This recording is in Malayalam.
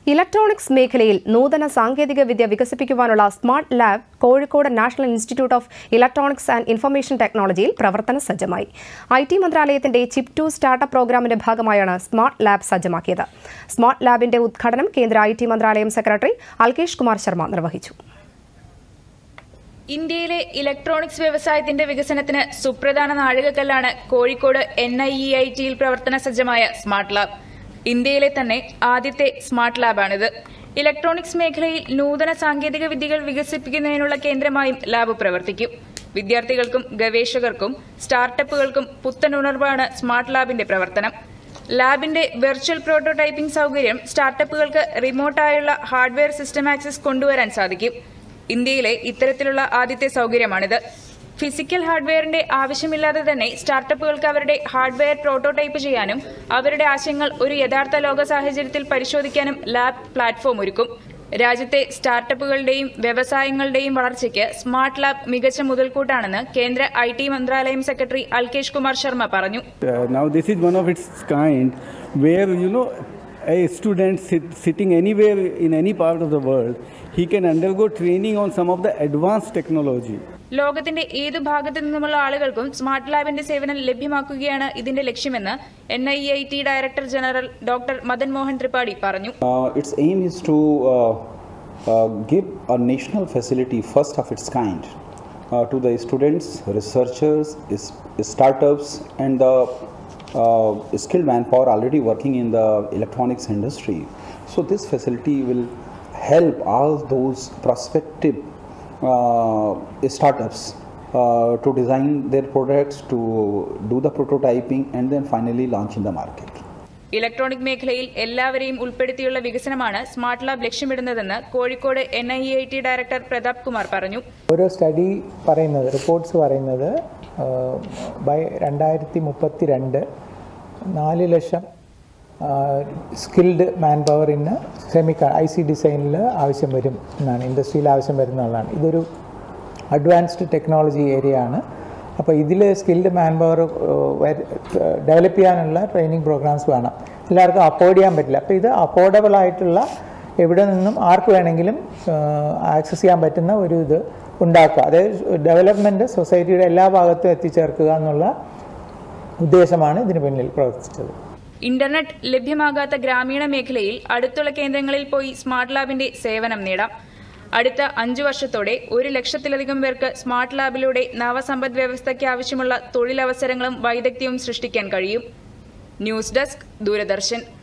ഇലക്ട്രോണിക്സ് മേഖലയിൽ നൂതന സാങ്കേതിക വിദ്യ വികസിപ്പിക്കുവാനുള്ള smart lab Kozhikode national institute of electronics and information ടെക്നോളജിയിൽ പ്രവർത്തന സജ്ജമായി ഐ ടി മന്ത്രാലയത്തിന്റെ ചിപ് ടു സ്റ്റാർട്ടപ്പ് പ്രോഗ്രാമിന്റെ ഭാഗമായാണ് സ്മാർട്ട് ലാബ് സജ്ജമാക്കിയത് സ്മാർട്ട് ലാബിന്റെ ഉദ്ഘാടനം കേന്ദ്ര ഐ ടി മന്ത്രാലയം സെക്രട്ടറി അൽകേഷ് കുമാർ ശർമ്മ നിർവഹിച്ചു ഇന്ത്യയിലെ ഇലക്ട്രോണിക്സ് വ്യവസായത്തിന്റെ വികസനത്തിന് സുപ്രധാന നാഴികക്കല്ലാണ് Kozhikode N I E I ടിയിൽ പ്രവർത്തന സജ്ജമായ സ്മാർട്ട് ലാബ് ഇന്ത്യയിലെ തന്നെ ആദ്യത്തെ സ്മാർട്ട് ലാബാണിത് ഇലക്ട്രോണിക്സ് മേഖലയിൽ നൂതന സാങ്കേതിക വിദ്യകൾ വികസിപ്പിക്കുന്നതിനുള്ള കേന്ദ്രമായും ലാബ് പ്രവർത്തിക്കും വിദ്യാർത്ഥികൾക്കും ഗവേഷകർക്കും സ്റ്റാർട്ടപ്പുകൾക്കും പുത്തനുണർവാണ് സ്മാർട്ട് ലാബിന്റെ പ്രവർത്തനം ലാബിന്റെ വെർച്വൽ പ്രോട്ടോടൈപ്പിംഗ് സൗകര്യം സ്റ്റാർട്ടപ്പുകൾക്ക് റിമോട്ടായുള്ള ഹാർഡ്വെയർ സിസ്റ്റം ആക്സസ് കൊണ്ടുവരാൻ സാധിക്കും ഇന്ത്യയിലെ ഇത്തരത്തിലുള്ള ആദ്യത്തെ സൗകര്യമാണിത് ഫിസിക്കൽ ഹാർഡ്വെയറിന്റെ ആവശ്യമില്ലാതെ തന്നെ സ്റ്റാർട്ടപ്പുകൾക്ക് അവരുടെ ഹാർഡ്വെയർ പ്രോട്ടോടൈപ്പ് ചെയ്യാനും അവരുടെ ആശയങ്ങൾ ഒരു യഥാർത്ഥ ലോക സാഹചര്യത്തിൽ പരിശോധിക്കാനും ലാബ് പ്ലാറ്റ്ഫോം ഒരുക്കും രാജ്യത്തെ സ്റ്റാർട്ടപ്പുകളുടെയും വ്യവസായങ്ങളുടെയും വളർച്ചയ്ക്ക് സ്മാർട്ട് ലാബ് മികച്ച മുതൽക്കൂട്ടാണെന്ന് കേന്ദ്ര ഐ ടി മന്ത്രാലയം സെക്രട്ടറി അൽകേഷ് കുമാർ ശർമ്മ പറഞ്ഞു Uh, now this is one of its kind where you know a student sit, sitting anywhere in any part of the world he can undergo training on some of the advanced technology ലോകത്തിന്റെ ഏതു ഭാഗത്തു നിന്നുമുള്ള ആളുകൾക്കും സ്മാർട്ട് ലാബിന്റെ സേവനം ലഭ്യമാക്കുകയാണ് ഇതിന്റെ ലക്ഷ്യമെന്ന് N I I T director general doctor Madan Mohan Tripathi പറഞ്ഞു Uh, its aim is to uh, uh, give a national facility, first of its kind, uh, to the students, researchers, is- startups, and the uh, skilled manpower already working in the electronics industry. So, this facility will help all those prospective uh, startups. Uh, to design their products, to do the prototyping, and then finally launch in the market. Electronic മേഖലയിൽ എല്ലാവരെയും ഉൾപ്പെടുത്തിയുള്ള വികസനമാണ് സ്മാർട്ട് ലാബ് ലക്ഷ്യമിടുന്നതെന്ന് Kozhikode N I I T director Pratap Kumar പറഞ്ഞു ഓരോ സ്റ്റഡി പറയുന്നത് റിപ്പോർട്ട്സ് പറയുന്നത് ബൈ രണ്ടായിരത്തി മുപ്പത്തി രണ്ട് നാല് ലക്ഷം സ്കിൽഡ് മാൻ പവർ ഇന്ന് സെമി ഐ സി ഡിസൈനിൽ ആവശ്യം വരും എന്നാണ് ഇൻഡസ്ട്രിയിൽ ആവശ്യം വരുന്നതാണ് ഇതൊരു അഡ്വാൻസ്ഡ് ടെക്നോളജി ഏരിയ ആണ് അപ്പോൾ ഇതിൽ സ്കിൽഡ് മാൻ പവർ ഡെവലപ്പ് ചെയ്യാനുള്ള ട്രെയിനിങ് പ്രോഗ്രാംസ് വേണം എല്ലാവർക്കും അഫോർഡ് ചെയ്യാൻ പറ്റില്ല അപ്പോൾ ഇത് അഫോർഡബിൾ ആയിട്ടുള്ള എവിടെ നിന്നും ആർക്ക് വേണമെങ്കിലും ആക്സസ് ചെയ്യാൻ പറ്റുന്ന ഒരു ഇത് ഉണ്ടാക്കുക അതായത് ഡെവലപ്മെൻറ്റ് സൊസൈറ്റിയുടെ എല്ലാ ഭാഗത്തും എത്തിച്ചേർക്കുക എന്നുള്ള ഉദ്ദേശമാണ് ഇതിന് പിന്നിൽ പ്രവർത്തിച്ചത് ഇന്റർനെറ്റ് ലഭ്യമാകാത്ത ഗ്രാമീണ മേഖലയിൽ അടുത്തുള്ള കേന്ദ്രങ്ങളിൽ പോയി സ്മാർട്ട് ലാബിന്റെ സേവനം നേടാം അടുത്ത അഞ്ചു വർഷത്തോടെ ഒരു ലക്ഷത്തിലധികം പേർക്ക് സ്മാർട്ട് ലാബിലൂടെ നവസമ്പദ് വ്യവസ്ഥയ്ക്ക് ആവശ്യമുള്ള തൊഴിലവസരങ്ങളും വൈദഗ്ധ്യവും സൃഷ്ടിക്കാൻ കഴിയും ന്യൂസ് ഡെസ്ക് ദൂരദർശൻ